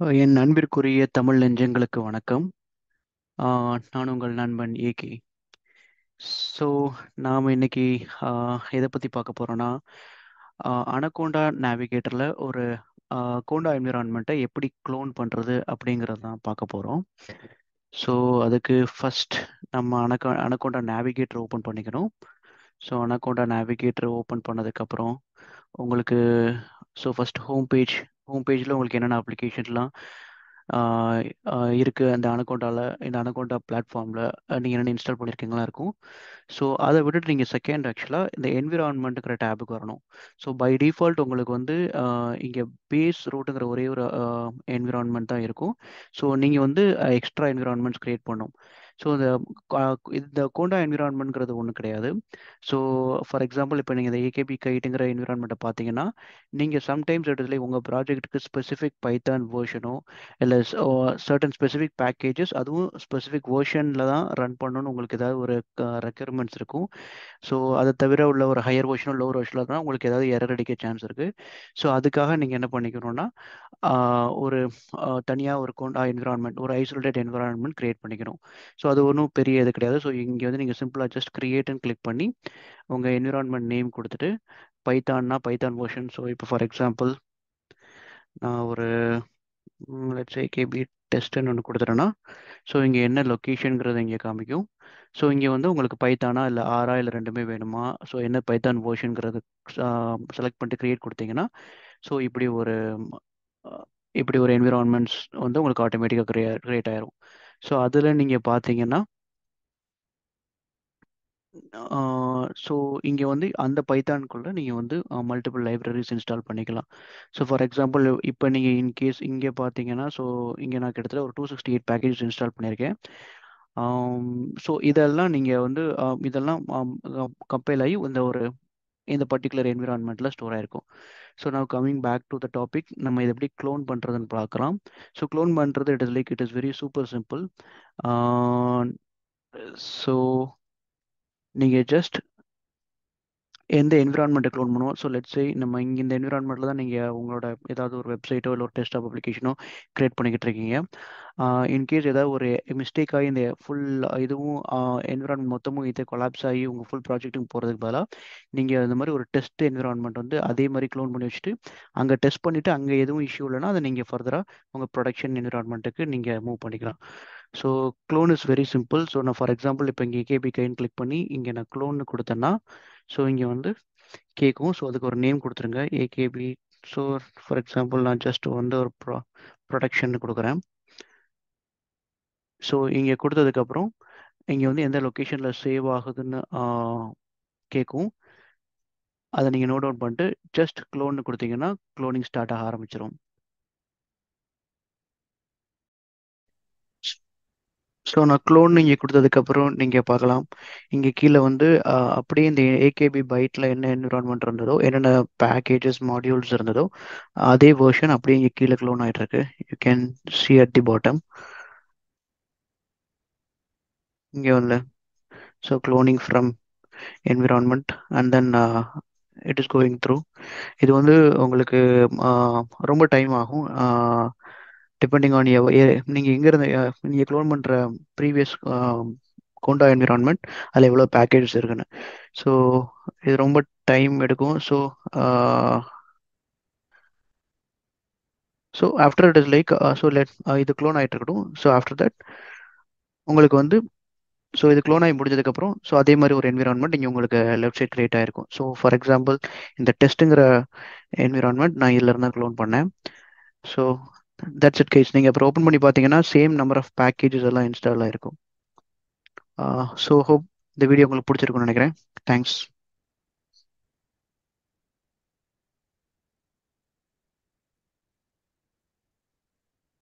என் அன்பிற்குரிய தமிழ் நெஞ்சங்களுக்கு வணக்கம் ஆஹ் நான் உங்கள் நண்பன் ஏகே ஸோ நாம் இன்னைக்கு ஆஹ் எதை பற்றி பார்க்க போகிறோன்னா அனகோண்டா நேவிகேட்டரில் ஒரு கோண்டா என்விரான்மெண்ட்டை எப்படி க்ளோன் பண்ணுறது அப்படிங்கிறது தான் பார்க்க போகிறோம் ஸோ அதுக்கு ஃபஸ்ட் நம்ம அனகோ அனகோண்டா நேவிகேட்டர் ஓப்பன் பண்ணிக்கணும் ஸோ அனகோண்டா நேவிகேட்டர் ஓப்பன் பண்ணதுக்கப்புறம் உங்களுக்கு so first home page home பேஜில் உங்களுக்கு என்னென்ன அப்ளிகேஷன்லாம் இருக்குது அந்த அனகோண்டாவில் இந்த அனகோண்டா பிளாட்ஃபார்மில் நீங்கள் என்னென்ன இன்ஸ்டால் பண்ணியிருக்கீங்களா இருக்கும் ஸோ அதை விட்டுட்டு நீங்கள் செகண்ட் ஆக்சுவலாக இந்த என்விரான்மெண்ட்டுங்கிற டேபுக்கு வரணும் ஸோ பை டிஃபால்ட் உங்களுக்கு வந்து இங்கே பேஸ் ரூட்டுங்கிற ஒரே ஒரு என்விரான்மெண்ட் தான் இருக்கும் ஸோ நீங்கள் வந்து எக்ஸ்ட்ரா என்விரான்மெண்ட்ஸ் க்ரியேட் பண்ணும் ஸோ இந்த இந்த கோண்டா என்விரான்மெண்ட்ங்கிறது ஒன்றும் கிடையாது ஸோ ஃபார் எக்ஸாம்பிள் இப்போ நீங்கள் இந்த ஏகேபி கைட்டுங்கிற என்விரான்மெண்ட்டை பார்த்தீங்கன்னா நீங்கள் சம்டைம்ஸ் இடத்துல உங்கள் ப்ராஜெக்ட்டுக்கு ஸ்பெசிஃபிக் பைத்தான் வேர்ஷனோ இல்லை சர்டன் ஸ்பெசிஃபிக் பேக்கேஜஸ் அதுவும் ஸ்பெசிஃபிக் வேர்ஷனில் தான் ரன் பண்ணணும்னு உங்களுக்கு ஏதாவது ஒரு ரெக்யர்மெண்ட்ஸ் இருக்கும் ஸோ அதை தவிர உள்ள ஒரு ஹையர் வேர்ஷனோ லோவர் வேர்ஷனில் தான் உங்களுக்கு ஏதாவது எரர் அடிக்க சான்ஸ் இருக்குது ஸோ அதுக்காக நீங்கள் என்ன பண்ணிக்கணும்னா ஒரு தனியாக ஒரு கோண்டா என்விரான்மெண்ட் ஒரு ஐசோலேட்டட் என்விரான்மெண்ட் க்ரியேட் பண்ணிக்கணும் ஸோ அது ஒன்றும் பெரிய இது கிடையாது ஸோ இங்கே வந்து நீங்கள் சிம்பிளாக ஜஸ்ட் க்ரியேட்னு கிளிக் பண்ணி உங்கள் என்விரான்மெண்ட் நேம் கொடுத்துட்டு பைத்தான்னா பைத்தான் வேர்ஷன் ஸோ இப்போ ஃபார் எக்ஸாம்பிள் நான் ஒரு லெட்ஸ் ஏகேபி டெஸ்ட்டுன்னு ஒன்று கொடுத்துட்டேன்னா ஸோ இங்கே என்ன லொக்கேஷனுங்கிறது இங்கே காமிக்கும் ஸோ இங்கே வந்து உங்களுக்கு பைத்தானா இல்லை ஆறா இல்லை ரெண்டுமே வேணுமா ஸோ என்ன பைத்தான் வேர்ஷனுங்கிறது செலக்ட் பண்ணிட்டு க்ரியேட் கொடுத்தீங்கன்னா ஸோ இப்படி ஒரு இப்படி ஒரு என்விரான்மெண்ட்ஸ் வந்து உங்களுக்கு ஆட்டோமேட்டிக்காக க்ரியே க்ரியேட் ஆயிரும் ஸோ அதில் நீங்கள் பார்த்தீங்கன்னா ஸோ இங்கே வந்து அந்த பைத்தானுக்குள்ளே நீங்கள் வந்து மல்டிபிள் லைப்ரரிஸ் இன்ஸ்டால் பண்ணிக்கலாம் ஸோ ஃபார் எக்ஸாம்பிள் இப்போ நீங்கள் இன்கேஸ் இங்கே பார்த்தீங்கன்னா ஸோ இங்கே நான் கிட்டத்தட்ட ஒரு two sixty eight packages install பண்ணியிருக்கேன் ஸோ இதெல்லாம் நீங்கள் வந்து இதெல்லாம் கம்பைல் ஆகி இந்த ஒரு இந்த பர்டிகுலர் என்விரான்மெண்ட்டில் ஸ்டோர் ஆயிருக்கும் ஸோ நான் coming back to the topic நம்ம இதை எப்படி க்ளோன் பண்ணுறதுன்னு பார்க்கலாம் ஸோ க்ளோன் பண்ணுறது it is like it is very super simple so நீங்கள் ஜஸ்ட் எந்த என்விரான்மெண்ட்டை க்ளோன் பண்ணுவோம் ஸோ லெட்ஸ் சே நம்ம இங்கே இந்த என்விரான்மெண்ட்டில் தான் நீங்கள் உங்களோட ஏதாவது ஒரு வெப்சைட்டோ இல்லை ஒரு டெஸ்க்டாப் அப்ளிகேஷனோ க்ரியேட் பண்ணிக்கிட்டு இருக்கீங்க இன்கேஸ் ஏதாவது ஒரு மிஸ்டேக் ஆகி இந்த ஃபுல் இதுவும் என்விரான்மெண்ட் மொத்தமும் இதை கொலாப்ஸ் ஆகி உங்கள் ஃபுல் ப்ராஜெக்ட்டுக்கு போகிறதுக்கு பதிலாக நீங்கள் இந்த மாதிரி ஒரு டெஸ்ட் என்விரான்மெண்ட் வந்து அதே மாதிரி க்ளோன் பண்ணி வச்சுட்டு அங்கே டெஸ்ட் பண்ணிவிட்டு அங்கே எதுவும் இஷ்யூ இல்லைன்னா அதை நீங்கள் ஃபர்தராக உங்கள் ப்ரொடக்ஷன் என்விரான்மெண்ட்டுக்கு நீங்கள் மூவ் பண்ணிக்கலாம் so clone is very simple so நான் ஃபார் எக்ஸாம்பிள் இப்போ இங்கே கேபி கைன்னு கிளிக் பண்ணி இங்கே நான் க்ளோன்னு கொடுத்தேன்னா ஸோ இங்கே வந்து கேட்கும் ஸோ அதுக்கு ஒரு நேம் கொடுத்துருங்க ஏகேபி ஸோ ஃபார் எக்ஸாம்பிள் நான் ஜஸ்ட் வந்து ஒரு ப்ரொ ப்ரொடக்ஷன் கொடுக்குறேன் ஸோ இங்கே கொடுத்ததுக்கப்புறம் இங்கே வந்து எந்த லொக்கேஷனில் சேவ் ஆகுதுன்னு கேட்கும் அதை நீங்கள் நோட் அவுட் பண்ணிட்டு ஜஸ்ட் க்ளோன்னு கொடுத்தீங்கன்னா க்ளோனிங் ஸ்டார்ட் ஆக ஆரம்பிச்சிடும் ஸோ நான் க்ளோன் நீங்கள் கொடுத்ததுக்கப்புறம் நீங்கள் பார்க்கலாம் இங்கே கீழே வந்து அப்படியே இந்த ஏகேபி பைட்டில் என்ன என்விரான்மெண்ட் இருந்ததோ என்னென்ன பேக்கேஜஸ் மாடியூல்ஸ் இருந்ததோ அதே வேர்ஷன் அப்படியே இங்கே கீழே க்ளோன் ஆகிட்டுருக்கு you can see at the bottom இங்கே வந்து so cloning from environment and then it is going through இது வந்து உங்களுக்கு ரொம்ப டைம் ஆகும் டிபெண்டிங் ஆன் நீங்கள் எங்கே இருந்து நீங்கள் க்ளோன் பண்ணுற ப்ரீவியஸ் கோண்டா என்விரான்மெண்ட் அதில் எவ்வளோ பேக்கேஜஸ் இருக்குன்னு ஸோ இது ரொம்ப டைம் எடுக்கும் so so after it is like so let இது க்ளோன் ஆகிட்டு இருக்கட்டும் ஸோ ஆஃப்டர் தட் உங்களுக்கு வந்து ஸோ இது க்ளோன் ஆகி முடிஞ்சதுக்கப்புறம் ஸோ அதே மாதிரி ஒரு என்விரான்மெண்ட் இங்கே உங்களுக்கு லெஃப்ட் சைட் க்ரியேட் ஆகிருக்கும் ஸோ ஃபார் எக்ஸாம்பிள் இந்த டெஸ்ட்டுங்கிற என்விரான்மெண்ட் நான் இதில் இருந்தால் க்ளோன் பண்ணேன் ஸோ தட்ஸ் இட் கேஸ் நீங்கள் அப்புறம் ஓப்பன் பண்ணி பார்த்தீங்கன்னா சேம் நம்பர் ஆஃப் பேக்கேஜஸ் எல்லாம் இன்ஸ்டால் ஆகிருக்கும் ஸோ ஹோப் இந்த வீடியோ உங்களுக்கு பிடிச்சிருக்கும்னு நினைக்கிறேன் தேங்க்ஸ்